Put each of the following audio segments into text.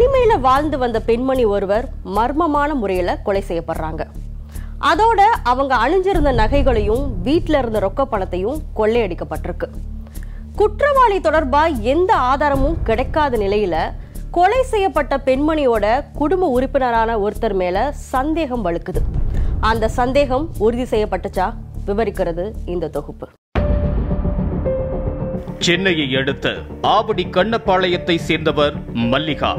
தனிமையில வாழ்ந்து வந்த பெண்மணி ஒருவர் மர்மமான முறையில கொலை செய்யப்படுறாங்க அதோட அவங்க அணிஞ்சிருந்த நகைகளையும் வீட்டில் இருந்த ரொக்க பணத்தையும் கொள்ளையடிக்கப்பட்டிருக்கு குற்றவாளி தொடர்பா எந்த ஆதாரமும் கிடைக்காத நிலையில கொலை செய்யப்பட்ட பெண்மணியோட குடும்ப உறுப்பினரான ஒருத்தர் மேல சந்தேகம் வலுக்குது அந்த சந்தேகம் உறுதி செய்யப்பட்டுச்சா விவரிக்கிறது இந்த தொகுப்பு சென்னையை அடுத்த ஆவடி கண்ணப்பாளையத்தை சேர்ந்தவர் மல்லிகா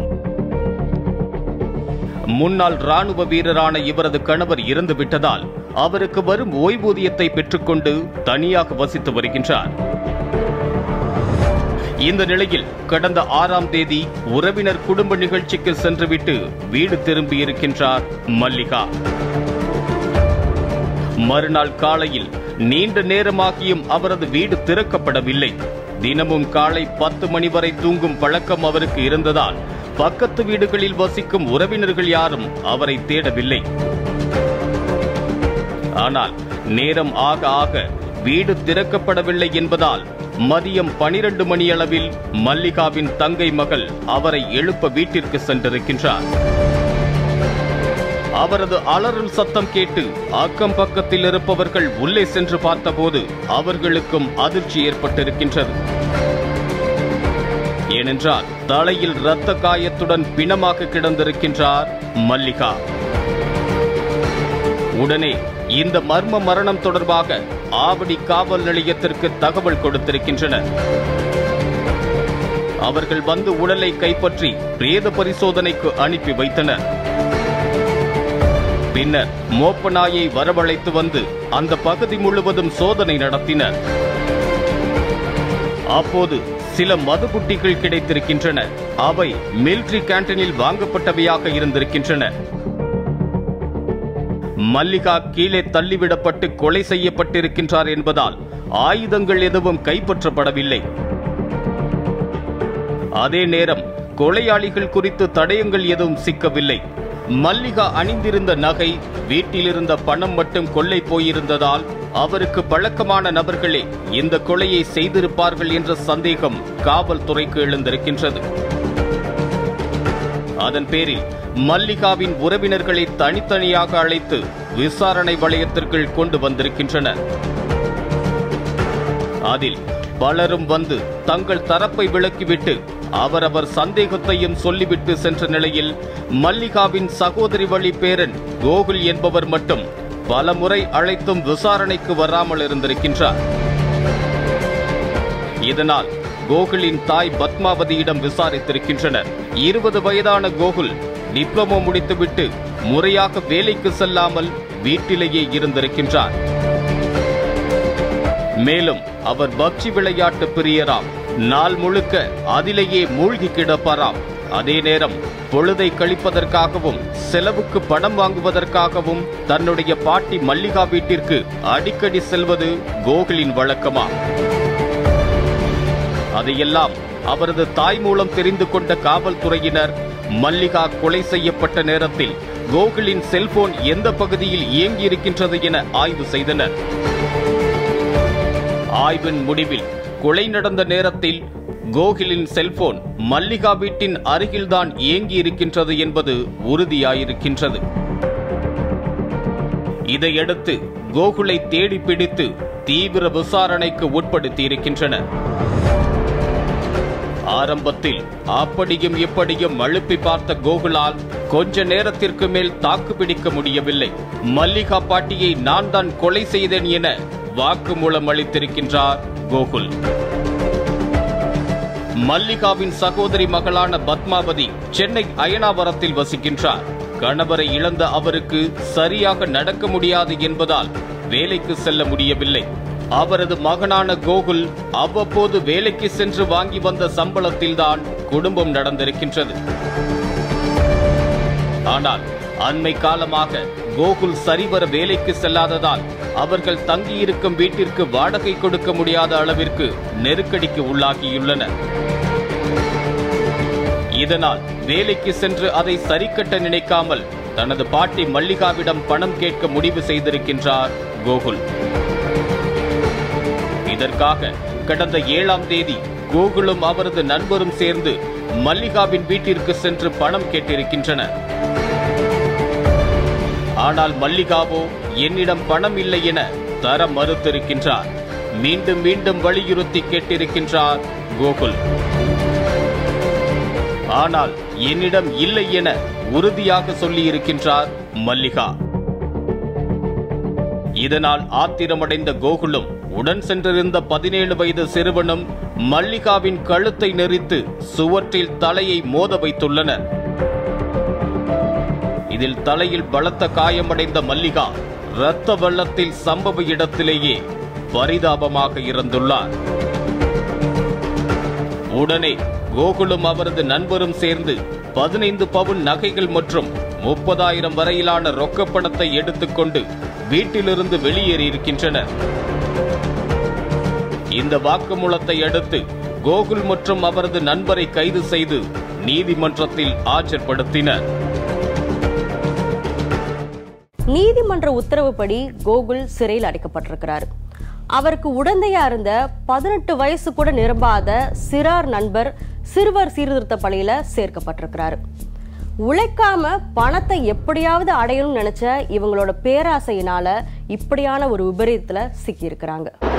முன்னாள் ராணுவ வீரரான இவரது கணவர் இறந்து விட்டதால் அவருக்கு வரும் ஓய்வூதியத்தை பெற்றுக்கொண்டு தனியாக வசித்து வருகின்றார் இந்த நிலையில் கடந்த ஆறாம் தேதி உறவினர் குடும்ப நிகழ்ச்சிக்கு சென்றுவிட்டு வீடு திரும்பியிருக்கின்றார் மல்லிகா மறுநாள் காலையில் நீண்ட நேரமாகியும் அவரது வீடு திறக்கப்படவில்லை தினமும் காலை பத்து மணி வரை தூங்கும் பழக்கம் அவருக்கு இருந்ததால் பக்கத்து வீடுகளில் வசிக்கும் உறவினர்கள் யாரும் அவரை தேடவில்லை ஆனால் நேரம் ஆக ஆக வீடு திறக்கப்படவில்லை என்பதால் மதியம் பனிரெண்டு மணியளவில் மல்லிகாவின் தங்கை மகள் அவரை எழுப்ப வீட்டிற்கு சென்றிருக்கின்றார் அவரது அலறல் சத்தம் கேட்டு அக்கம் பக்கத்தில் இருப்பவர்கள் உள்ளே சென்று பார்த்தபோது அவர்களுக்கும் அதிர்ச்சி ஏற்பட்டிருக்கின்றது ஏனென்றால் தலையில் இரத்த காயத்துடன் பிணமாக கிடந்திருக்கின்றார் மல்லிகா உடனே இந்த மர்ம மரணம் தொடர்பாக ஆவடி காவல் நிலையத்திற்கு தகவல் கொடுத்திருக்கின்றனர் அவர்கள் வந்து உடலை கைப்பற்றி பிரேத பரிசோதனைக்கு அனுப்பி வைத்தனர் பின்னர் மோப்ப நாயை வரவழைத்து வந்து அந்த பகுதி முழுவதும் சோதனை நடத்தினர் அப்போது சில மதுபுட்டிகள் கிடைத்திருக்கின்றன அவை மிலிட்ரி கேண்டீனில் வாங்கப்பட்டவையாக இருந்திருக்கின்றன மல்லிகா கீழே தள்ளிவிடப்பட்டு கொலை செய்யப்பட்டிருக்கின்றார் என்பதால் ஆயுதங்கள் எதுவும் கைப்பற்றப்படவில்லை அதே நேரம் கொலையாளிகள் குறித்து தடயங்கள் எதுவும் சிக்கவில்லை மல்லிகா அணிந்திருந்த நகை வீட்டிலிருந்த பணம் மட்டும் கொள்ளை போயிருந்ததால் அவருக்கு பழக்கமான நபர்களே இந்த கொலையை செய்திருப்பார்கள் என்ற சந்தேகம் காவல்துறைக்கு எழுந்திருக்கின்றது அதன் பேரில் மல்லிகாவின் உறவினர்களை தனித்தனியாக அழைத்து விசாரணை வளையத்திற்குள் கொண்டு வந்திருக்கின்றனர் அதில் பலரும் வந்து தங்கள் தரப்பை விளக்கிவிட்டு அவரவர் சந்தேகத்தையும் சொல்லிவிட்டு சென்ற நிலையில் மல்லிகாவின் சகோதரி வழி பேரன் கோகுல் என்பவர் மட்டும் பல முறை அழைத்தும் விசாரணைக்கு வராமல் இருந்திருக்கின்றார் இதனால் கோகுலின் தாய் பத்மாவதியிடம் விசாரித்திருக்கின்றனர் இருபது வயதான கோகுல் டிப்ளமோ முடித்துவிட்டு முறையாக வேலைக்கு செல்லாமல் வீட்டிலேயே இருந்திருக்கின்றார் மேலும் அவர் பக்ஷி விளையாட்டு பிரியராம் நாள் முழுக்க அதிலேயே மூழ்கி கிடப்பாராம் அதே நேரம் பொழுதை கழிப்பதற்காகவும் செலவுக்கு பணம் வாங்குவதற்காகவும் தன்னுடைய பாட்டி மல்லிகா வீட்டிற்கு அடிக்கடி செல்வது கோகுலின் வழக்கமா அதையெல்லாம் அவரது தாய் மூலம் தெரிந்து கொண்ட காவல்துறையினர் மல்லிகா கொலை செய்யப்பட்ட நேரத்தில் கோகுலின் செல்போன் எந்த பகுதியில் இயங்கியிருக்கின்றது என ஆய்வு செய்தனர் ஆய்வின் முடிவில் கொலை நடந்த நேரத்தில் கோகிலின் செல்போன் மல்லிகா வீட்டின் அருகில்தான் இயங்கி இருக்கின்றது என்பது உறுதியாயிருக்கின்றது இதையடுத்து கோகுலை தேடி பிடித்து தீவிர விசாரணைக்கு உட்படுத்தியிருக்கின்றனர் ஆரம்பத்தில் அப்படியும் இப்படியும் அழுப்பி பார்த்த கோகுலால் கொஞ்ச நேரத்திற்கு மேல் தாக்கு பிடிக்க முடியவில்லை மல்லிகா பாட்டியை நான் தான் கொலை செய்தேன் என வாக்குமூலம் அளித்திருக்கின்றார் கோகுல் மல்லிகாவின் சகோதரி மகளான பத்மாவதி சென்னை அயனாவரத்தில் வசிக்கின்றார் கணவரை இழந்த அவருக்கு சரியாக நடக்க முடியாது என்பதால் வேலைக்கு செல்ல முடியவில்லை அவரது மகனான கோகுல் அவ்வப்போது வேலைக்கு சென்று வாங்கி வந்த சம்பளத்தில்தான் குடும்பம் நடந்திருக்கின்றது ஆனால் அண்மை காலமாக கோகுல் சரிவர வேலைக்கு செல்லாததால் அவர்கள் தங்கியிருக்கும் வீட்டிற்கு வாடகை கொடுக்க முடியாத அளவிற்கு நெருக்கடிக்கு உள்ளாகியுள்ளனர் இதனால் வேலைக்கு சென்று அதை சரிக்கட்ட நினைக்காமல் தனது பாட்டி மல்லிகாவிடம் பணம் கேட்க முடிவு செய்திருக்கின்றார் கோகுல் இதற்காக கடந்த ஏழாம் தேதி கோகுலும் அவரது நண்பரும் சேர்ந்து மல்லிகாவின் வீட்டிற்கு சென்று பணம் கேட்டிருக்கின்றனர் ஆனால் மல்லிகாவோ என்னிடம் பணம் இல்லை என தர மறுத்திருக்கின்றார் மீண்டும் மீண்டும் வலியுறுத்தி கேட்டிருக்கின்றார் கோகுல் ஆனால் என்னிடம் இல்லை என உறுதியாக சொல்லியிருக்கின்றார் மல்லிகா இதனால் ஆத்திரமடைந்த கோகுலும் உடன் சென்றிருந்த பதினேழு வயது சிறுவனும் மல்லிகாவின் கழுத்தை நெரித்து சுவற்றில் தலையை மோத வைத்துள்ளனர் இதில் தலையில் பலத்த காயமடைந்த மல்லிகா இரத்த வெள்ளத்தில் சம்பவ இடத்திலேயே பரிதாபமாக இறந்துள்ளார் உடனே கோகுலும் அவரது நண்பரும் சேர்ந்து பதினைந்து பவுன் நகைகள் மற்றும் முப்பதாயிரம் வரையிலான ரொக்கப் பணத்தை எடுத்துக்கொண்டு வீட்டிலிருந்து வெளியேறியிருக்கின்றனர் இந்த வாக்குமூலத்தை அடுத்து கோகுல் மற்றும் அவரது நண்பரை கைது செய்து நீதிமன்றத்தில் ஆஜர்படுத்தினர் நீதிமன்ற உத்தரவுப்படி கோகுல் சிறையில் அடைக்கப்பட்டிருக்கிறார் அவருக்கு உடந்தையா இருந்த பதினெட்டு வயசு கூட நிரம்பாத சிறார் நண்பர் சிறுவர் சீர்திருத்த பணியில சேர்க்கப்பட்டிருக்கிறாரு உழைக்காம பணத்தை எப்படியாவது அடையணும்னு நினைச்ச இவங்களோட பேராசையினால இப்படியான ஒரு விபரீதத்துல சிக்கியிருக்கிறாங்க